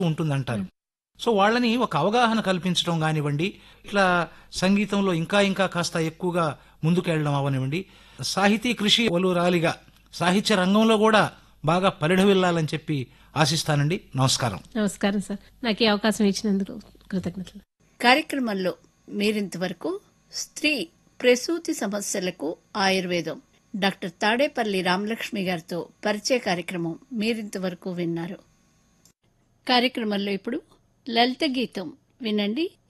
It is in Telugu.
ఉంటుందంటారు సో వాళ్ళని ఒక అవగాహన కల్పించడం కానివ్వండి ఇట్లా సంగీతంలో ఇంకా ఇంకా కాస్త ఎక్కువగా ముందుకెళ్ళడం అవనివ్వండి సాహితీ కృషి ఒలురాలిగా సాహిత్య రంగంలో కూడా బాగా పరిఢవిల్లాలని చెప్పి ఆశిస్తానండి నమస్కారం నమస్కారం సార్ నాకు ఈ అవకాశం ఇచ్చినందుకు కృతజ్ఞతలు కార్యక్రమంలో మీరింతవరకు స్త్రీ ప్రసూతి సమస్యలకు ఆయుర్వేదం డాక్టర్ తాడేపల్లి రామలక్ష్మి గారితో పరిచయ కార్యక్రమం మీరింతవరకు విన్నారు కార్యక్రమంలో ఇప్పుడు లలిత గీతం వినండి